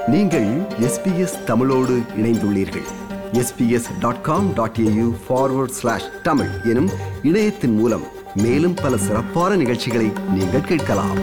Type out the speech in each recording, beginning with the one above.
நீங்கள் எஸ்பிஎஸ் தமிழோடு இணைந்துள்ளீர்கள் SBS dot com dot AU forward slash Tamil எனும் இணையத்தின் மூலம் மேலும் பல சிறப்பான நிகழ்ச்சிகளை நீங்கள் கேட்கலாம்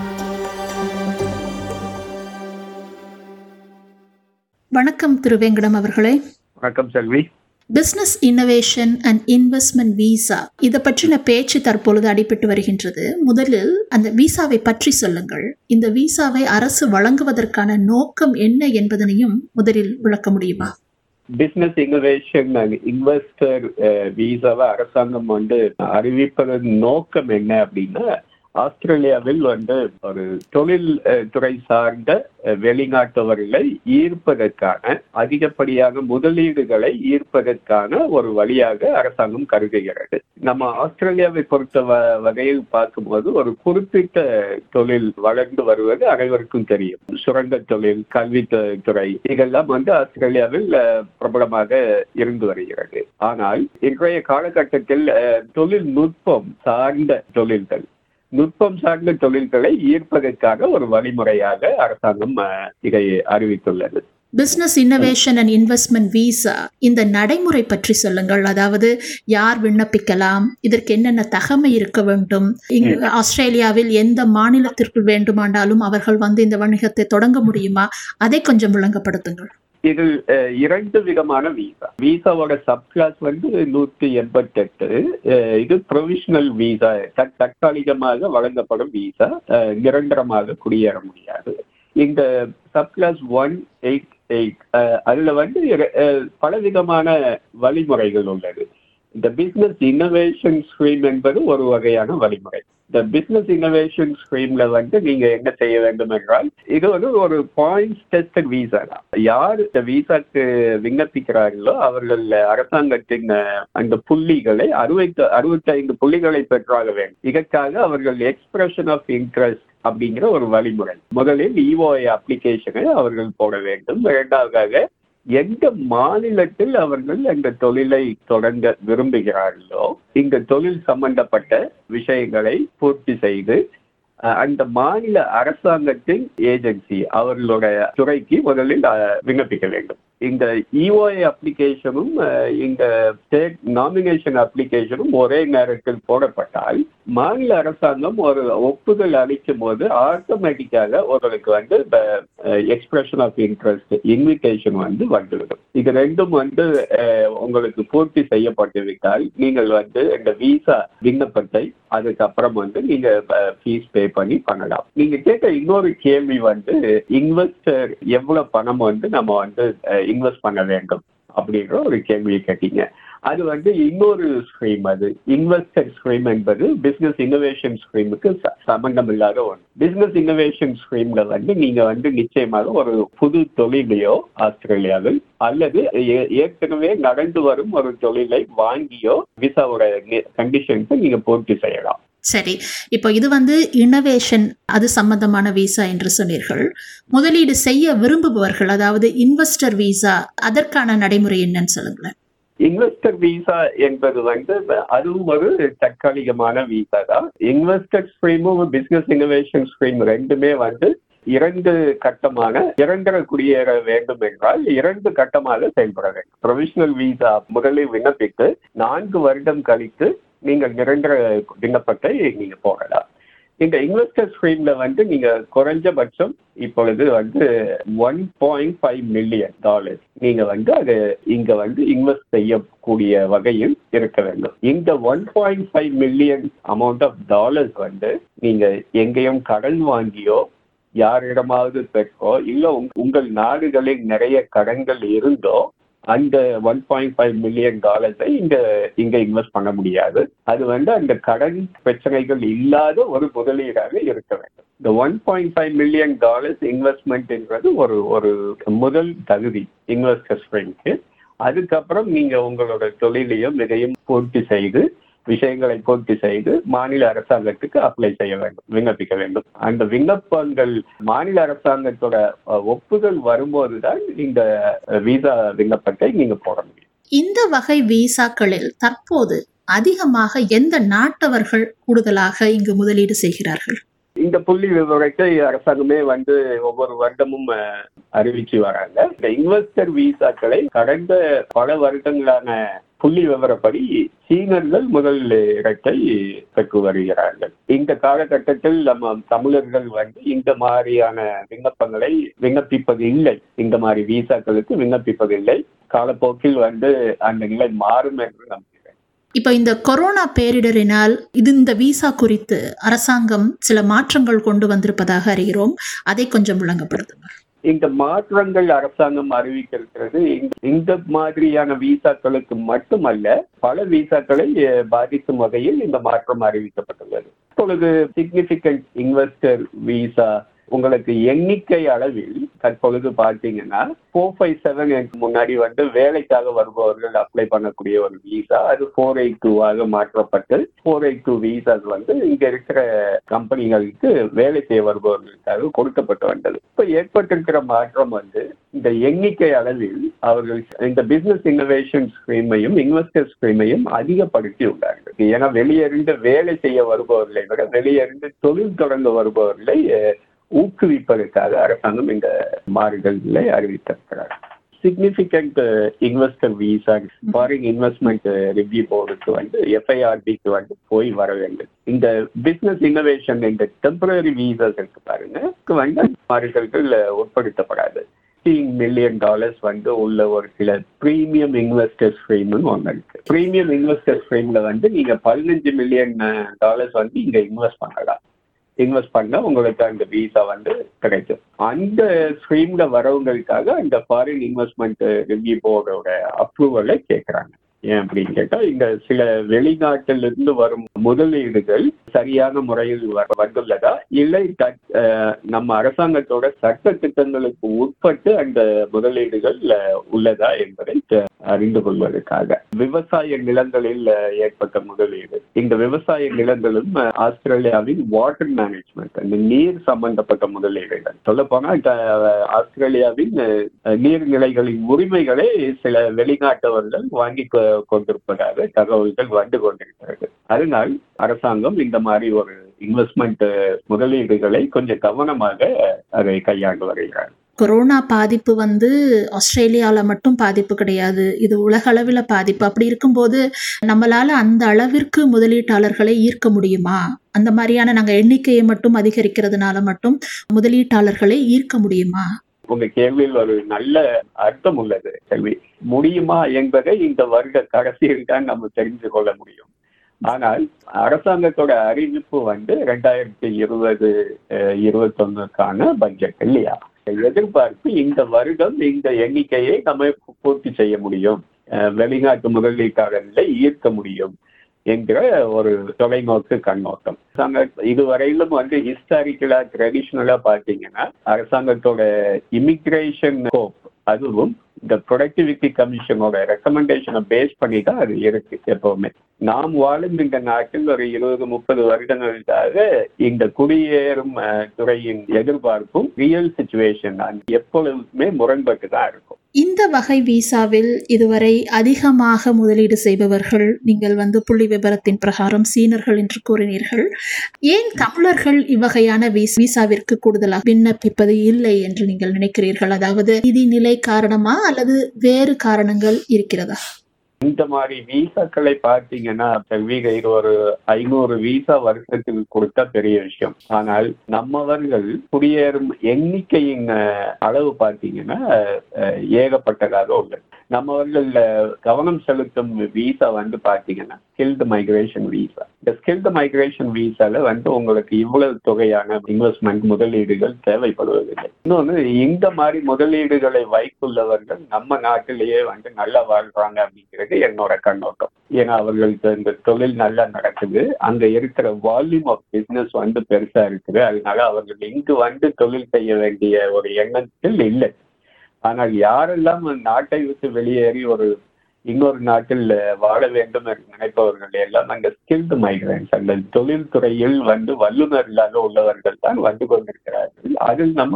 வணக்கம் திரு வெங்கடம் அவர்களே வணக்கம் செல்வி business innovation and investment visa இதை பற்றின பேச்சு தற்பொழுது அடிபட்டு வருகின்றது முதலில் அந்த விசாவை பற்றி சொல்லுங்கள் இந்த விசாவை அரசு வழங்குவதற்கான நோக்கம் என்ன என்பதனையும் முதலில் விளக்க முடியுமா பிசினஸ் இன்னோவேஷன் அண்ட் இன்வெஸ்டர் விசாவை அரசாங்கம் வந்து அறிவிப்பதன் நோக்கம் என்ன அப்படின்னா ஆஸ்திரேலியாவில் வந்து ஒரு தொழில் அஹ், துறை சார்ந்த அஹ், வெளிநாட்டவர்களை ஈர்ப்பதற்கான அதிகப்படியான முதலீடுகளை ஈர்ப்பதற்கான ஒரு வழியாக அரசாங்கம் கருதுகிறது நம்ம ஆஸ்திரேலியாவை பொறுத்த வ- வகையில் பார்க்கும்போது ஒரு குறிப்பிட்ட தொழில் வளர்ந்து வருவது அனைவருக்கும் தெரியும் சுரங்க தொழில் கல்வி துறை இதெல்லாம் வந்து ஆஸ்திரேலியாவில் அஹ், பிரபலமாக இருந்து வருகிறது ஆனால் இன்றைய காலகட்டத்தில் அஹ், தொழில்நுட்பம் சார்ந்த தொழில்கள் நுட்பம் சார்ந்த தொழில்களை ஈர்ப்பதற்காக ஒரு வழிமுறையாக அரசாங்கம் அஹ், இதை அறிவித்துள்ளது business innovation and investment visa இந்த நடைமுறை பற்றி சொல்லுங்கள் அதாவது யார் விண்ணப்பிக்கலாம் இதற்கு என்னென்ன தகமை இருக்க வேண்டும் இங்கு ஆஸ்திரேலியாவில் எந்த மாநிலத்திற்குள் வேண்டுமானாலும் அவர்கள் வந்து இந்த வணிகத்தை தொடங்க முடியுமா அதை கொஞ்சம் விளங்கப்படுத்துங்கள் இது அஹ், இரண்டு விதமான வீசா வீசாவோட சப் கிளாஸ் வந்து நூத்தி எண்பத்தி எட்டு இது ப்ரொவிஷனல் வீசா தற்காலிகமாக வழங்கப்படும் வீசா அஹ், நிரந்தரமாக குடியேற முடியாது இந்த sub class one eight eight அதுல வந்து அஹ், பலவிதமான வழிமுறைகள் உள்ளது இந்த பிசினஸ் இன்னோவேஷன் ஸ்கீம் என்பது ஒரு வகையான வழிமுறை இந்த பிசினஸ் இன்னோவேஷன் ஸ்கீம்ல வந்து நீங்க என்ன செய்ய வேண்டும் என்றால் இது வந்து ஒரு பாயிண்ட்ஸ் டெஸ்டட் வீசா தான் யார் இந்த வீசாக்கு விண்ணப்பிக்கிறார்களோ அவர்கள் அரசாங்கத்தின் அஹ், அந்த புள்ளிகளை அறுபத்தி அறுபத்தைந்து புள்ளிகளை பெற்றாக வேண்டும் இதற்காக அவர்கள் எக்ஸ்பிரஷன் ஆஃப் இன்ட்ரெஸ்ட் அப்படிங்கிற ஒரு வழிமுறை முதலில் இஓஐ அப்ளிகேஷனை அவர்கள் போட வேண்டும் இரண்டாவதாக எந்த மாநிலத்தில் அவர்கள் அந்த தொழிலை தொடங்க விரும்புகிறார்களோ இந்த தொழில் சம்பந்தப்பட்ட விஷயங்களை பூர்த்தி செய்து அஹ், அந்த மாநில அரசாங்கத்தின் ஏஜென்சி அவர்களோட துறைக்கு முதலில் அஹ், விண்ணப்பிக்க வேண்டும் இந்த இஓஐ அப்ளிகேஷனும் அஹ், இந்த ஸ்டேட் நாமினேஷன் அப்ளிகேஷனும் ஒரே நேரத்தில் போடப்பட்டால் மாநில அரசாங்கம் ஒரு ஒப்புதல் அளிக்கும் போது ஆட்டோமேட்டிக்காக உங்களுக்கு வந்து எக்ஸ்பிரஷன் ஆஃப் இன்ட்ரெஸ்ட் இன்விடேஷன் வந்து வந்துவிடும் இது ரெண்டும் வந்து அஹ், உங்களுக்கு பூர்த்தி செய்யப்பட்டு விட்டால் நீங்கள் வந்து இந்த விசா விண்ணப்பத்தை அதுக்கப்புறம் வந்து நீங்க ஃபீஸ் பே பண்ணி பண்ணலாம் நீங்க கேட்ட இன்னொரு கேள்வி வந்து இன்வெஸ்டர் எவ்வளவு பணம் வந்து நம்ம வந்து இன்வெஸ்ட் பண்ண வேண்டும் அப்படின்ற ஒரு கேள்வியை கேட்டீங்க அது வந்து இன்னொரு ஸ்கீம் அது இன்வெஸ்டர் ஸ்கீம் என்பது பிசினஸ் இன்னோவேஷன் ஸ்கீமுக்கு சம்பந்தம் இல்லாத ஒன்று பிசினஸ் இன்னோவேஷன் ஸ்கீம்ல வந்து நீங்க வந்து நிச்சயமாக ஒரு புது தொழிலையோ ஆஸ்திரேலியாவில் அல்லது ஏ- ஏற்கனவே நடந்து வரும் ஒரு தொழிலை வாங்கியோ விசாவோட கண்டிஷன்ஸை நீங்க பூர்த்தி செய்யலாம் சரி இப்போ இது வந்து இனோவேஷன் அது சம்பந்தமான விசா என்று சொன்னீர்கள் முதலீடு செய்ய விரும்புபவர்கள் அதாவது இன்வெஸ்டர் விசா அதற்கான நடைமுறை என்னன்னு சொல்லுங்களேன் இன்வெஸ்டர் விசா என்பது வந்து அதுவும் ஒரு தற்காலிகமான விசா தான் இன்வெஸ்டர் ஸ்கீமும் பிசினஸ் இன்னோவேஷன் ஸ்கீம் ரெண்டுமே வந்து இரண்டு கட்டமான நிரந்தர குடியேற வேண்டும் என்றால் இரண்டு கட்டமாக செயல்பட வேண்டும் ப்ரொவிஷனல் விசா முதலில் விண்ணப்பித்து நான்கு வருடம் கழித்து நீங்கள் நிரந்தர விண்ணப்பத்தை நீங்க போடலாம் இந்த இன்வெஸ்டர் ஸ்கீம்ல வந்து நீங்க குறைஞ்சபட்சம் இப்பொழுது வந்து one point five million dollars நீங்க வந்து அது இங்க வந்து இன்வெஸ்ட் செய்யக்கூடிய வகையில் இருக்க வேண்டும் இந்த one point five million amount of dollars வந்து நீங்க எங்கேயும் கடன் வாங்கியோ யாரிடமாவது பெற்றோ இல்ல உங்க- உங்கள் நாடுகளில் நிறைய கடன்கள் இருந்தோ அந்த ஒன் பாயிண்ட் ஃபைவ் மில்லியன் டாலர்ஸை இங்க இங்க இன்வெஸ்ட் பண்ண முடியாது அது வந்து அந்த கடன் பிரச்சனைகள் இல்லாத ஒரு முதலீடாக இருக்க வேண்டும் இந்த one point five million dollars இன்வெஸ்ட்மெண்ட்ன்றது ஒரு ஒரு முதல் தகுதி இன்வெஸ்டர்ஸ் அதுக்கப்புறம் நீங்க உங்களோட தொழிலையும் இதையும் பூர்த்தி செய்து விஷயங்களை பூர்த்தி செய்து மாநில அரசாங்கத்துக்கு அப்ளை செய்ய வேண்டும் விண்ணப்பிக்க வேண்டும் அந்த விண்ணப்பங்கள் மாநில அரசாங்கத்தோட அஹ், ஒப்புதல் வரும்போதுதான் இந்த விசா விண்ணப்பத்தை நீங்க போட முடியும் இந்த வகை விசாக்களில் தற்போது அதிகமாக எந்த நாட்டவர்கள் கூடுதலாக இங்கு முதலீடு செய்கிறார்கள் இந்த புள்ளி விவரத்தை அரசாங்கமே வந்து ஒவ்வொரு வருடமும் அஹ், அறிவிச்சு வராங்க இந்த இன்வெஸ்டர் விசாக்களை கடந்த பல வருடங்களான புள்ளி விவரப்படி சீனர்கள் முதல் இடத்தை பெற்று வருகிறார்கள் இந்த காலகட்டத்தில் நம்ம தமிழர்கள் வந்து இந்த மாதிரியான விண்ணப்பங்களை விண்ணப்பிப்பது இல்லை இந்த மாதிரி விசாக்களுக்கு விண்ணப்பிப்பது இல்லை காலப்போக்கில் வந்து அந்த நிலை மாறும் என்று நம்புகிறேன் இப்போ இந்த கொரோனா பேரிடரினால் இது இந்த விசா குறித்து அரசாங்கம் சில மாற்றங்கள் கொண்டு வந்திருப்பதாக அறிகிறோம் அதை கொஞ்சம் விளங்கப்படுத்துங்க இந்த மாற்றங்கள் அரசாங்கம் அறிவிக்கிறது இந்த- இந்த மாதிரியான விசாக்களுக்கு மட்டுமல்ல பல விசாக்களை அஹ், பாதிக்கும் வகையில் இந்த மாற்றம் அறிவிக்கப்பட்டுள்ளது இப்பொழுது சிக்னிபிகண்ட் இன்வெஸ்டர் விசா உங்களுக்கு எண்ணிக்கை அளவில் தற்பொழுது பார்த்தீங்கன்னா ஃபோர் ஃபைவ் செவன் முன்னாடி வந்து வேலைக்காக வருபவர்கள் அப்ளை பண்ணக்கூடிய ஒரு விசா அது ஃபோர் எயிட் டூவாக மாற்றப்பட்டு ஃபோர் எயிட் டூ விசாஸ் வந்து இங்க இருக்கிற கம்பெனிகளுக்கு வேலை செய்ய வருபவர்களுக்காக கொடுக்கப்பட்டு வந்தது இப்ப ஏற்பட்டிருக்கிற மாற்றம் வந்து இந்த எண்ணிக்கை அளவில் அவர்கள் இந்த பிசினஸ் இன்னோவேஷன் ஸ்கீமையும் இன்வெஸ்டர் ஸ்கீமையும் அதிகப்படுத்தி உள்ளார்கள் ஏன்னா வெளியிருந்து வேலை செய்ய வருபவர்களை விட வெளியிருந்து தொழில் தொடங்க வருபவர்களை அஹ், ஊக்குவிப்பதற்காக அரசாங்கம் இந்த மாறுதல்களை அறிவித்திருக்கிறார் significant investor visa foreign investment review போர்டுக்கு வந்து எஃப்ஐஆர்பிக்கு வந்து போய் வர வேண்டும் இந்த பிசினஸ் இன்னோவேஷன் இந்த டெம்பரரி விசாஸ் இருக்கு பாருங்க இதுக்கு வந்து மாறுதல்கள் உட்படுத்தப்படாது மில்லியன் டாலர்ஸ் வந்து உள்ள ஒரு சில பிரீமியம் இன்வெஸ்டர் ஸ்ட்ரீம்னு ஒன்று இருக்கு பிரீமியம் இன்வெஸ்டர் ஸ்ட்ரீம்ல வந்து நீங்க பதினஞ்சு மில்லியன் டாலர்ஸ் வந்து இங்க இன்வெஸ்ட் பண்ணலாம் இன்வெஸ்ட் பண்ணா உங்களுக்கு அந்த விசா வந்து கிடைக்கும் அந்த ஸ்ட்ரீம்ல வரவங்களுக்காக இந்த ஃபாரின் இன்வெஸ்ட்மெண்ட் ரிவ்யூ போர்டோட அப்ரூவலை கேட்கறாங்க ஏன் அப்படின்னு கேட்டா இங்க சில வெளிநாட்டில இருந்து வரும் முதலீடுகள் சரியான முறையில் வ- வந்துள்ளதா இல்லை தட்- அஹ், நம்ம அரசாங்கத்தோட சட்ட திட்டங்களுக்கு உட்பட்டு அந்த முதலீடுகள் அஹ், உள்ளதா என்பதை தெ- அறிந்து கொள்வதற்காக விவசாய நிலங்களில் அஹ், ஏற்பட்ட முதலீடு இந்த விவசாய நிலங்களும் அஹ், ஆஸ்திரேலியாவின் வாட்டர் மேனேஜ்மெண்ட் அந்த நீர் சம்பந்தப்பட்ட முதலீடுகள் சொல்ல போனா ஆஸ்திரேலியாவின் அஹ், நீர்நிலைகளின் உரிமைகளை சில வெளிநாட்டவர்கள் வாங்கி கொ- கொண்டிருப்பதாக தகவல்கள் வந்து கொண்டிருக்கிறது அதனால் அரசாங்கம் இந்த மாதிரி ஒரு இன்வெஸ்ட்மெண்ட் முதலீடுகளை கொஞ்சம் கவனமாக அதை கையாண்டு வருகிறார் கொரோனா பாதிப்பு வந்து ஆஸ்திரேலியால மட்டும் பாதிப்பு கிடையாது இது உலக அளவில் பாதிப்பு அப்படி இருக்கும்போது நம்மளால அந்த அளவிற்கு முதலீட்டாளர்களை ஈர்க்க முடியுமா அந்த மாதிரியான நாங்க எண்ணிக்கையை மட்டும் அதிகரிக்கிறதுனால மட்டும் முதலீட்டாளர்களை ஈர்க்க முடியுமா உங்க கேள்வியில் ஒரு நல்ல அர்த்தம் உள்ளது கேள்வி முடியுமா என்பதை இந்த வருட கடைசியில் தான் நம்ம தெரிந்து கொள்ள முடியும் ஆனால் அரசாங்கத்தோட அறிவிப்பு வந்து ரெண்டாயிரத்தி இருபது இருபத்தொன்னுக்கான பட்ஜெட் இல்லையா எதிர்பார்ப்பு இந்த வருடம் இந்த எண்ணிக்கையை நம்ம பூர்த்தி செய்ய முடியும் அஹ், வெளிநாட்டு முதலீட்டாளர்களை ஈர்க்க முடியும் என்கிற ஒரு தொலைநோக்கு கண்ணோட்டம் அரசாங்க இதுவரையிலும் வந்து ஹிஸ்டாரிக்கலா ட்ரெடிஷ்னலா பாத்தீங்கன்னா அரசாங்கத்தோட இமிகிரேஷன் ஸ்கோப் அதுவும் இந்த ப்ரொடக்டிவிட்டி கமிஷனோட ரெக்கமெண்டேஷனை பேஸ் பண்ணி தான் அது இருக்கு எப்பவுமே நாம் வாழும் இந்த நாட்டில் ஒரு இருபது முப்பது வருடங்களுக்காக இந்த குடியேறும் அஹ், துறையின் எதிர்பார்ப்பும் ரியல் சுச்சுவேஷன் எப்பொழுதுமே முரண்பட்டு தான் இருக்கும் இந்த வகை விசாவில் இதுவரை அதிகமாக முதலீடு செய்பவர்கள் நீங்கள் வந்து புள்ளி விபரத்தின் பிரகாரம் சீனர்கள் என்று கூறினீர்கள் ஏன் தமிழர்கள் இவ்வகையான வீஸ்- விசாவிற்கு கூடுதலாக விண்ணப்பிப்பது இல்லை என்று நீங்கள் நினைக்கிறீர்கள் அதாவது நிதி நிலை காரணமா அல்லது வேறு காரணங்கள் இருக்கிறதா இந்த மாதிரி விசாக்களை பார்த்தீங்கன்னா வீக இது ஒரு ஐநூறு விசா வருஷத்துக்கு கொடுத்தா பெரிய விஷயம் ஆனால் நம்மவர்கள் குடியேறும் எண்ணிக்கையின் அஹ், அளவு பார்த்தீங்கன்னா அஹ், ஏகப்பட்டதாக உள்ளது நம்மவர்கள் அஹ், கவனம் செலுத்தும் விசா வந்து பார்த்தீங்கன்னா ஸ்கில்டு மைக்ரேஷன் விசா இந்த ஸ்கில்டு மைக்ரேஷன் விசால வந்து உங்களுக்கு இவ்வளவு தொகையான இன்வெஸ்ட்மெண்ட் முதலீடுகள் தேவைப்படுவதில்லை இன்னொன்று இந்த மாதிரி முதலீடுகளை வைத்துள்ளவர்கள் நம்ம நாட்டிலேயே வந்து நல்லா வாழ்றாங்க அப்படிங்கிறது என்னோட கண்ணோட்டம் ஏன்னா அவர்களுக்கு இந்த தொழில் நல்லா நடக்குது அங்க இருக்கிற வால்யூம் ஆஃப் பிசினஸ் வந்து பெருசா இருக்குது அதனால அவர்கள் இங்கு வந்து தொழில் செய்ய வேண்டிய ஒரு எண்ணத்தில் இல்லை ஆனால் யாரெல்லாம் நாட்டை விட்டு வெளியேறி ஒரு இன்னொரு நாட்டில் வாழ வேண்டும் என்று நினைப்பவர்கள் எல்லாம் அந்த ஸ்கில்டு மைக்ரன்ஸ் அந்த தொழில் துறையில் வந்து வல்லுநர்களாக உள்ளவர்கள் தான் வந்து கொண்டிருக்கிறார்கள் அதில் நம்ம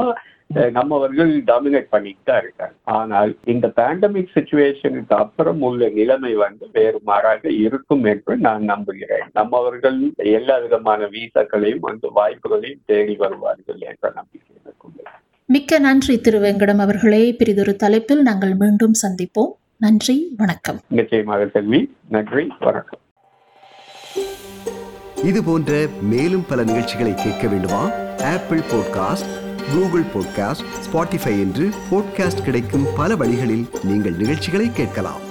அஹ், நம்மவர்கள் டாமினேட் பண்ணிட்டு தான் இருக்காங்க ஆனால் இந்த பேண்டமிக் சுச்சுவேஷனுக்கு அப்புறம் உள்ள நிலைமை வந்து வேறு மாறாக இருக்கும் என்று நான் நம்புகிறேன் நம்மவர்கள் எல்லா விதமான வீசாக்களையும் வந்து வாய்ப்புகளையும் தேடி வருவார்கள் என்ற நம்பிக்கை எனக்கு உள்ளது. மிக்க நன்றி திரு வெங்கடம் அவர்களே பிரிதொரு தலைப்பில் நாங்கள் மீண்டும் சந்திப்போம் நன்றி வணக்கம் நிச்சயமாக செல்வி நன்றி வணக்கம் இது போன்ற மேலும் பல நிகழ்ச்சிகளை கேட்க வேண்டுமா Apple podcast Google podcast Spotify என்று பாட்காஸ்ட் கிடைக்கும் பல வழிகளில் நீங்கள் நிகழ்ச்சிகளை கேட்கலாம்